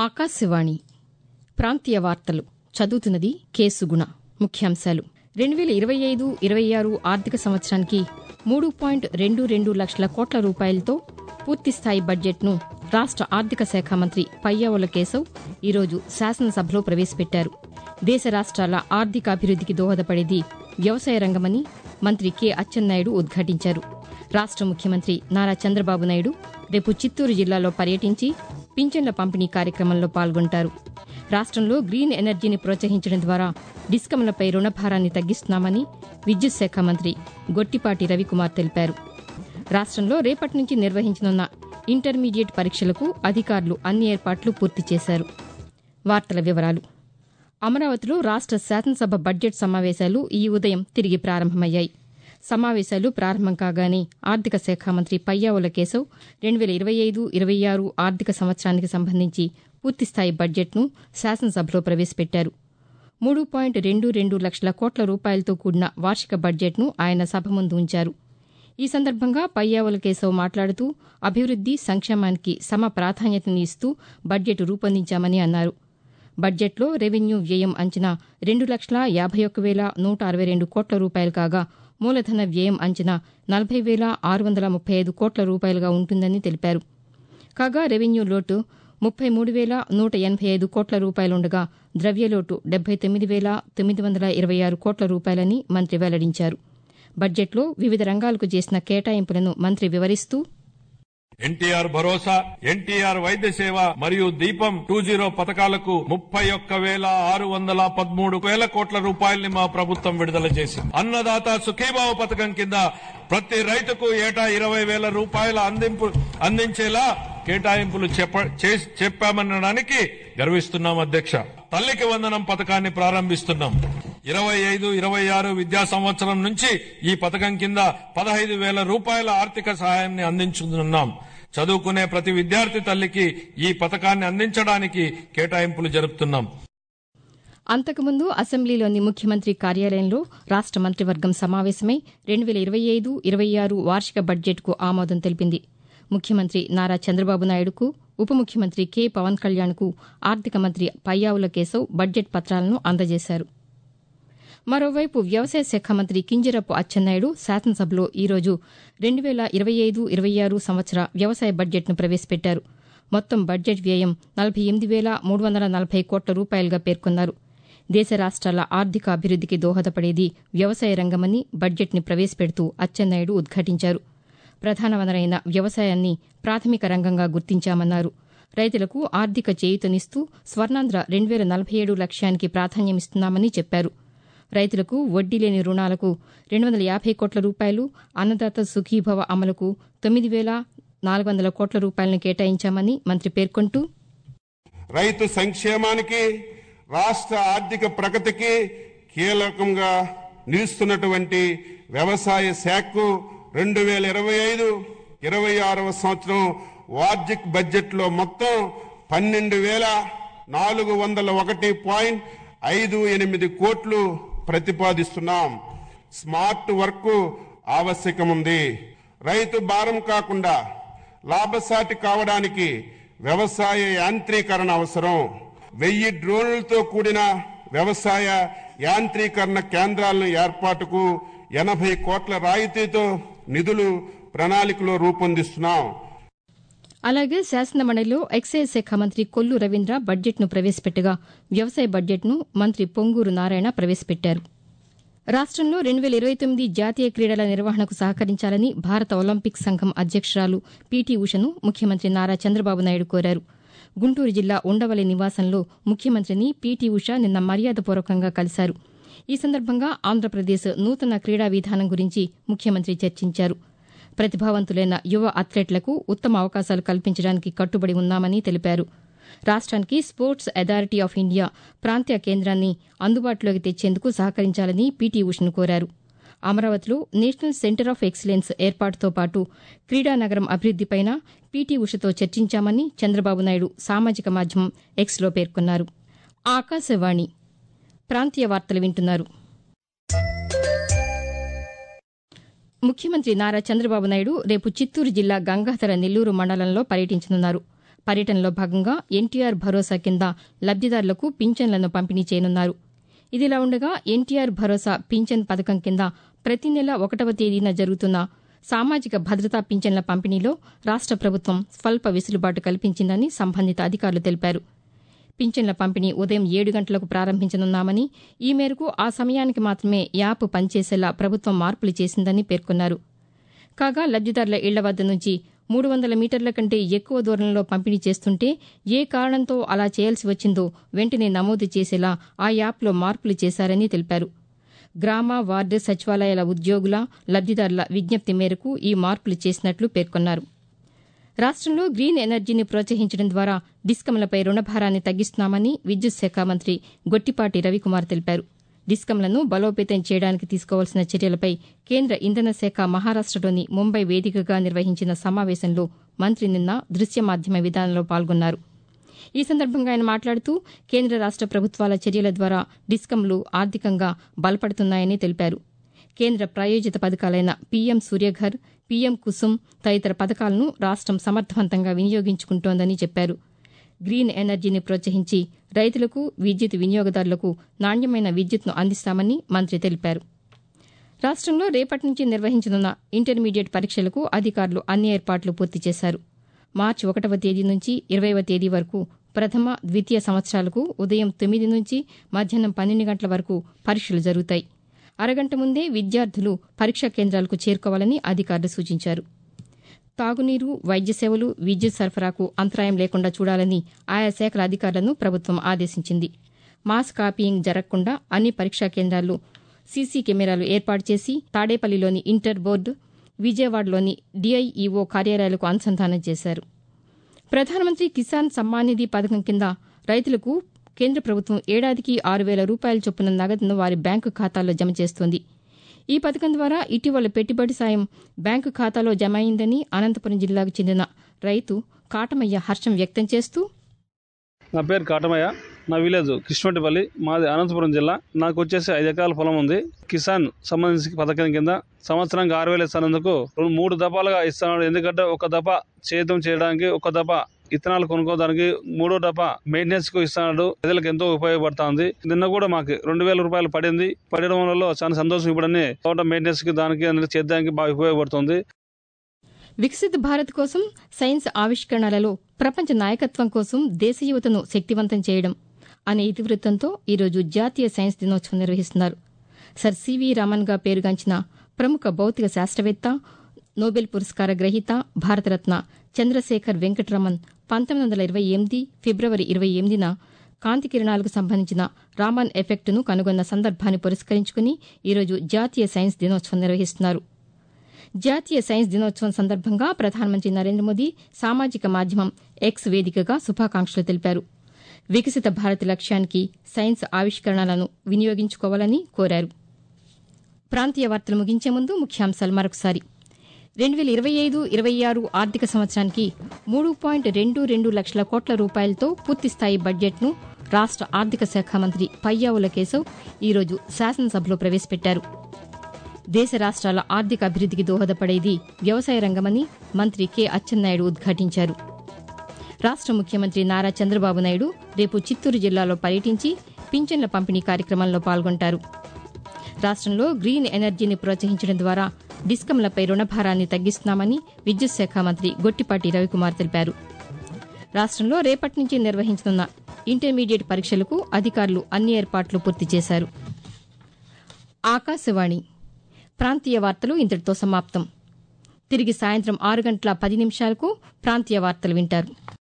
ఆకాశవాణి ప్రాంతీయ వార్తలు చదువుతున్నది కె సుగుణ ముఖ్యాంశాలు రెండు వేల ఇరవై ఐదు ఇరవై ఆరు ఆర్థిక సంవత్సరానికి మూడు పాయింట్ రెండు రెండు లక్షల కోట్ల రూపాయలతో పూర్తిస్థాయి బడ్జెట్ను రాష్ట ఆర్థిక శాఖ మంత్రి పయ్యావుల కేశవ్ ఈరోజు శాసనసభలో ప్రవేశపెట్టారు దేశ రాష్ట్రాల ఆర్థిక అభివృద్దికి దోహదపడేది వ్యవసాయ రంగమని మంత్రి కె అచ్చెన్నాయుడు ఉద్ఘాటించారు రాష్ట ముఖ్యమంత్రి నారా చంద్రబాబు నాయుడు రేపు చిత్తూరు జిల్లాలో పర్యటించి పింఛన్ల పంపిణీ కార్యక్రమంలో పాల్గొంటారు రాష్టంలో గ్రీన్ ఎనర్జీని ప్రోత్సహించడం ద్వారా డిస్కంలపై రుణభారాన్ని తగ్గిస్తున్నామని విద్యుత్ శాఖ మంత్రి గొట్టిపాటి రవికుమార్ తెలిపారు రాష్టంలో రేపటి నుంచి నిర్వహించనున్న ఇంటర్మీడియట్ పరీక్షలకు అధికారులు అన్ని ఏర్పాట్లు పూర్తి చేశారు వార్తల వివరాలు అమరావతిలో రాష్ట శాసనసభ బడ్జెట్ సమావేశాలు ఈ ఉదయం తిరిగి ప్రారంభమయ్యాయి సమావేశాలు ప్రారంభం కాగానే ఆర్థిక శాఖ మంత్రి పయ్యావుల కేశవ్ రెండు వేల ఇరవై ఐదు ఇరవై ఆరు ఆర్థిక సంవత్సరానికి సంబంధించి పూర్తిస్థాయి బడ్జెట్ను శాసనసభలో ప్రవేశపెట్టారు మూడు పాయింట్ రెండు రెండు లక్షల కోట్ల రూపాయలతో కూడిన వార్షిక బడ్జెట్ను ఆయన సభ ముందు ఉంచారు ఈ సందర్భంగా పయ్యావుల కేశవ్ మాట్లాడుతూ అభివృద్ది సంక్షేమానికి సమ ప్రాధాన్యతను ఇస్తూ బడ్జెట్ రూపొందించామని అన్నారు బడ్జెట్లో రెవెన్యూ వ్యయం అంచనా రెండు లక్షల యాభై ఒక్క వేల నూట అరవై రెండు కోట్ల రూపాయలు కాగా మూలధన వ్యయం అంచనా నలభై వేల ఆరు వందల ముప్పై ఐదు కోట్ల రూపాయలుగా ఉంటుందని తెలిపారు కాగా రెవెన్యూ లోటు ముప్పై మూడు వేల నూట ఎనభై ఐదు కోట్ల రూపాయలుండగా ద్రవ్యలోటు డెబ్బై తొమ్మిది వేల తొమ్మిది వందల ఇరవై ఆరు కోట్ల రూపాయలని మంత్రి వెల్లడించారు బడ్జెట్లో వివిధ రంగాలకు చేసిన కేటాయింపులను మంత్రి వివరిస్తూ ఎన్టీఆర్ భరోసా ఎన్టీఆర్ వైద్య సేవ మరియు దీపం టూ జీరో పథకాలకు ముప్పై ఒక్క వేల ఆరు వందల పదమూడు వేల కోట్ల రూపాయల్ని మా ప్రభుత్వం విడుదల చేసింది అన్నదాత సుఖీభావ పథకం కింద ప్రతి రైతుకు ఏటా ఇరవై వేల రూపాయల అందింపు అందించేలా కేటాయింపులు చెప్ప- చేస్- చెప్పామనడానికి గర్విస్తున్నాం అధ్యక్ష తల్లికి వందనం పథకాన్ని ప్రారంభిస్తున్నాం ఇరవై ఐదు ఇరవై ఆరు విద్యా సంవత్సరం నుంచి ఈ పథకం కింద పదహైదు వేల రూపాయల ఆర్థిక సహాయాన్ని అందించుతున్నాం చదువుకునే ప్రతి విద్యార్థి తల్లికి ఈ పథకాన్ని అందించడానికి కేటాయింపులు జరుపుతున్నాం అంతకుముందు అసెంబ్లీలోని ముఖ్యమంత్రి కార్యాలయంలో రాష్ట మంత్రివర్గం సమావేశమై రెండు వేల ఇరవై ఐదు ఇరవై ఆరు వార్షిక బడ్జెట్కు ఆమోదం తెలిపింది ముఖ్యమంత్రి నారా చంద్రబాబు నాయుడుకు ఉప ముఖ్యమంత్రి కె పవన్ కళ్యాణ్కు ఆర్థిక మంత్రి పయ్యావుల కేశవ్ బడ్జెట్ పత్రాలను అందజేశారు మరోవైపు వ్యవసాయ శాఖ మంత్రి కింజరపు అచ్చెన్నాయుడు శాసనసభలో ఈరోజు రెండు వేల ఇరవై ఐదు ఇరవై ఆరు సంవత్సర వ్యవసాయ బడ్జెట్ను ప్రవేశపెట్టారు మొత్తం బడ్జెట్ వ్యయం నలభై ఎనిమిది వేల మూడు వందల నలభై కోట్ల రూపాయలుగా పేర్కొన్నారు దేశ రాష్ట్రాల ఆర్థిక అభివృద్దికి దోహదపడేది వ్యవసాయ రంగమని బడ్జెట్ని ప్రవేశపెడుతూ అచ్చెన్నాయుడు ఉద్ఘాటించారు ప్రధాన వనరైన వ్యవసాయాన్ని ప్రాథమిక రంగంగా గుర్తించామన్నారు రైతులకు ఆర్థిక చేయూతనిస్తూ స్వర్ణాంధ్ర రెండు వేల నలభై ఏడు లక్ష్యానికి ప్రాధాన్యమిస్తున్నామని చెప్పారు రైతులకు వడ్డీ లేని రుణాలకు రెండు వందల యాభై కోట్ల రూపాయలు అన్నదాత సుఖీభవ అమలుకు తొమ్మిది వేల నాలుగు వందల కోట్ల రూపాయలను కేటాయించామని మంత్రి పేర్కొంటూ రైతు సంక్షేమానికి రాష్ట్ర ఆర్థిక ప్రగతికి కీలకంగా నిలుస్తున్నటువంటి వ్యవసాయ శాఖకు రెండు వేల ఇరవై ఐదు ఇరవై ఆరవ సంవత్సరం వార్జిక్ బడ్జెట్లో మొత్తం పన్నెండు వేల నాలుగు వందల ఒకటి పాయింట్ ఐదు ఎనిమిది కోట్లు ప్రతిపాదిస్తున్నాం స్మార్ట్ వర్క్ ఆవశ్యకముంది రైతు భారం కాకుండా లాభసాటి కావడానికి వ్యవసాయ యాంత్రీకరణ అవసరం వెయ్యి డ్రోన్లతో కూడిన వ్యవసాయ యాంత్రీకరణ కేంద్రాలను ఏర్పాటుకు ఎనభై కోట్ల రాయితీతో నిధులు ప్రణాళికలో రూపొందిస్తున్నాం అలాగే శాసనమండలిలో ఎక్సైజ్ శాఖ మంత్రి కొల్లు రవీంద్ర బడ్జెట్ను ప్రవేశపెట్టగా వ్యవసాయ బడ్జెట్ను మంత్రి పొంగూరు నారాయణ ప్రవేశపెట్టారు రాష్టంలో రెండు వేల ఇరవై తొమ్మిది జాతీయ క్రీడల నిర్వహణకు సహకరించాలని భారత ఒలింపిక్ సంఘం అధ్యక్షురాలు పీటీ ఉషను ముఖ్యమంత్రి నారా చంద్రబాబు నాయుడు కోరారు గుంటూరు జిల్లా ఉండవల్లి నివాసంలో ముఖ్యమంత్రిని పీటీ ఉష నిన్న మర్యాదపూర్వకంగా కలిశారు ఈ సందర్భంగా ఆంధ్రప్రదేశ్ నూతన క్రీడా విధానం గురించి ముఖ్యమంత్రి చర్చించారు ప్రతిభావంతులైన యువ అథ్లెట్లకు ఉత్తమ అవకాశాలు కల్పించడానికి కట్టుబడి ఉన్నామని తెలిపారు రాష్ట్రానికి స్పోర్ట్స్ అథారిటీ ఆఫ్ ఇండియా ప్రాంతీయ కేంద్రాన్ని అందుబాటులోకి తెచ్చేందుకు సహకరించాలని పీటీ ఉషను కోరారు అమరావతిలో నేషనల్ సెంటర్ ఆఫ్ ఎక్సలెన్స్ ఏర్పాటుతో పాటు క్రీడా నగరం అభివృద్దిపైన పీటీ ఉషతో చర్చించామని చంద్రబాబు నాయుడు సామాజిక మాధ్యమం ఎక్స్లో పేర్కొన్నారు ఆకాశవాణి ప్రాంతీయ వార్తలు వింటున్నారు ముఖ్యమంత్రి నారా చంద్రబాబు నాయుడు రేపు చిత్తూరు జిల్లా గంగాధర నెల్లూరు మండలంలో పర్యటించనున్నారు పర్యటనలో భాగంగా ఎన్టీఆర్ భరోసా కింద లబ్దిదారులకు పింఛన్లను పంపిణీ చేయనున్నారు ఇదిలా ఉండగా ఎన్టీఆర్ భరోసా పింఛన్ పథకం కింద ప్రతి నెల ఒకటవ తేదీన జరుగుతున్న సామాజిక భద్రతా పింఛన్ల పంపిణీలో రాష్ట ప్రభుత్వం స్వల్ప వెసులుబాటు కల్పించిందని సంబంధిత అధికారులు తెలిపారు పింఛన్ల పంపిణీ ఉదయం ఏడు గంటలకు ప్రారంభించనున్నామని ఈ మేరకు ఆ సమయానికి మాత్రమే యాప్ పనిచేసేలా ప్రభుత్వం మార్పులు చేసిందని పేర్కొన్నారు కాగా లబ్దిదారుల ఇళ్ల వద్ద నుంచి మూడు వందల మీటర్ల కంటే ఎక్కువ దూరంలో పంపిణీ చేస్తుంటే ఏ కారణంతో అలా చేయాల్సి వచ్చిందో వెంటనే నమోదు చేసేలా ఆ యాప్లో మార్పులు చేశారని తెలిపారు గ్రామ వార్డు సచివాలయాల ఉద్యోగుల లబ్దిదారుల విజ్ఞప్తి మేరకు ఈ మార్పులు చేసినట్లు పేర్కొన్నారు రాష్టంలో గ్రీన్ ఎనర్జీని ప్రోత్సహించడం ద్వారా డిస్కంలపై రుణభారాన్ని తగ్గిస్తున్నామని విద్యుత్ శాఖ మంత్రి గొట్టిపాటి రవికుమార్ తెలిపారు డిస్కంలను బలోపేతం చేయడానికి తీసుకోవాల్సిన చర్యలపై కేంద్ర ఇంధన శాఖ మహారాష్టలోని ముంబై వేదికగా నిర్వహించిన సమావేశంలో మంత్రి నిన్న దృశ్య మాధ్యమ విధానంలో పాల్గొన్నారు ఈ సందర్భంగా ఆయన మాట్లాడుతూ కేంద్ర రాష్ట ప్రభుత్వాల చర్యల ద్వారా డిస్కంలు ఆర్థికంగా బలపడుతున్నాయని తెలిపారు కేంద్ర ప్రాయోజిత పథకాలైన పీఎం సూర్యఘర్ పీఎం కుసుమ్ తదితర పథకాలను రాష్టం సమర్థవంతంగా వినియోగించుకుంటోందని చెప్పారు గ్రీన్ ఎనర్జీని ప్రోత్సహించి రైతులకు విద్యుత్ వినియోగదారులకు నాణ్యమైన విద్యుత్ను అందిస్తామని మంత్రి తెలిపారు రాష్టంలో రేపటి నుంచి నిర్వహించనున్న ఇంటర్మీడియట్ పరీక్షలకు అధికారులు అన్ని ఏర్పాట్లు పూర్తి చేశారు మార్చి ఒకటవ తేదీ నుంచి ఇరవైవ తేదీ వరకు ప్రథమ ద్వితీయ సంవత్సరాలకు ఉదయం తొమ్మిది నుంచి మధ్యాహ్నం పన్నెండు గంటల వరకు పరీక్షలు జరుగుతాయి అరగంట ముందే విద్యార్థులు పరీక్షా కేంద్రాలకు చేరుకోవాలని అధికారులు సూచించారు తాగునీరు వైద్య సేవలు విద్యుత్ సరఫరాకు అంతరాయం లేకుండా చూడాలని ఆయా శాఖల అధికారులను ప్రభుత్వం ఆదేశించింది మాస్ కాపీయింగ్ జరగకుండా అన్ని పరీక్షా కేంద్రాల్లో సీసీ కెమెరాలు ఏర్పాటు చేసి తాడేపల్లిలోని ఇంటర్ బోర్డు విజయవాడలోని డీఐఈఓ కార్యాలయాలకు అనుసంధానం చేశారు ప్రధానమంత్రి కిసాన్ సమ్మాన్ నిధి పథకం కింద రైతులకు కేంద్ర ప్రభుత్వం ఏడాదికి ఆరు వేల రూపాయల చొప్పున నగదును వారి బ్యాంకు ఖాతాల్లో జమ చేస్తోంది ఈ పథకం ద్వారా ఇటీవల పెట్టుబడి సాయం బ్యాంకు ఖాతాలో జమ అయిందని అనంతపురం జిల్లాకు చెందిన రైతు కాటమయ్య హర్షం వ్యక్తం చేస్తూ నా పేరు కాటమయ్య నా విలేజ్ కృష్ణవటిపల్లి మాది అనంతపురం జిల్లా నాకు వచ్చేసి ఐదు ఎకరాల పొలం ఉంది కిసాన్ సంబంధించి పథకం కింద సంవత్సరానికి ఆరు వేలు ఇస్తున్నందుకు రెండు మూడు దఫాలుగా ఇస్తున్నాడు ఎందుకంటే ఒక దఫ చేతం చేయడానికి ఒక దఫ ఇత్తనాలు కొనుక్కోవడానికి మూడో దఫ మెయింటెనెన్స్ కు ఇస్తున్నాడు ప్రజలకు ఎంతో ఉపయోగపడుతుంది నిన్న కూడా మాకు రెండు వేల రూపాయలు పడింది పడడం వల్ల చాలా సంతోషం ఇప్పుడని తోట మెయింటెనెన్స్ కి దానికి అనేది చేద్దానికి బాగా ఉపయోగపడుతుంది వికసిత్ భారత్ కోసం సైన్స్ ఆవిష్కరణలలో ప్రపంచ నాయకత్వం కోసం దేశ యువతను శక్తివంతం చేయడం అనే ఇతివృత్తంతో ఈరోజు జాతీయ సైన్స్ దినోత్సవం నిర్వహిస్తున్నారు సర్ సివి రామన్గా పేరుగాంచిన ప్రముఖ భౌతిక శాస్త్రవేత్త నోబెల్ పురస్కార గ్రహీత భారతరత్న చంద్రశేఖర్ వెంకటరమన్ పంతొమ్మిది వందల ఇరవై ఎనిమిది ఫిబ్రవరి ఇరవై ఎనిమిదిన కాంతి కిరణాలకు సంబంధించిన రామన్ ఎఫెక్ట్ను కనుగొన్న సందర్భాన్ని పురస్కరించుకుని ఈరోజు జాతీయ సైన్స్ దినోత్సవం నిర్వహిస్తున్నారు జాతీయ సైన్స్ దినోత్సవం సందర్భంగా ప్రధానమంత్రి నరేంద్ర మోదీ సామాజిక మాధ్యమం ఎక్స్ వేదికగా శుభాకాంక్షలు తెలిపారు వికసిత భారత్ లక్ష్యానికి సైన్స్ ఆవిష్కరణలను వినియోగించుకోవాలని కోరారు ప్రాంతీయ వార్తలు ముగించే ముందు ముఖ్యాంశాలు మరొకసారి రెండు వేల ఇరవై ఐదు ఇరవై ఆరు ఆర్థిక సంవత్సరానికి మూడు పాయింట్ రెండు రెండు లక్షల కోట్ల రూపాయలతో పూర్తిస్థాయి బడ్జెట్ను రాష్ట ఆర్థిక శాఖ మంత్రి పయ్యావుల కేశవ్ ఈరోజు శాసనసభలో ప్రవేశపెట్టారు దేశ రాష్ట్రాల ఆర్థిక అభివృద్దికి దోహదపడేది వ్యవసాయ రంగమని మంత్రి కె అచ్చెన్నాయుడు ఉద్ఘాటించారు రాష్ట ముఖ్యమంత్రి నారా చంద్రబాబు నాయుడు రేపు చిత్తూరు జిల్లాలో పర్యటించి పింఛన్ల పంపిణీ కార్యక్రమంలో పాల్గొంటారు రాష్టంలో గ్రీన్ ఎనర్జీని ప్రోత్సహించడం ద్వారా డిస్కంలపై రుణభారాన్ని తగ్గిస్తున్నామని విద్యుత్ శాఖ మంత్రి గొట్టిపాటి రవికుమార్ తెలిపారు రాష్టంలో రేపటి నుంచి నిర్వహించనున్న ఇంటర్మీడియట్ పరీక్షలకు అధికారులు అన్ని ఏర్పాట్లు పూర్తి చేశారు ఆకాశవాణి ప్రాంతీయ వార్తలు ఇంతటితో సమాప్తం తిరిగి సాయంత్రం ఆరు గంటల పది నిమిషాలకు ప్రాంతీయ వార్తలు వింటారు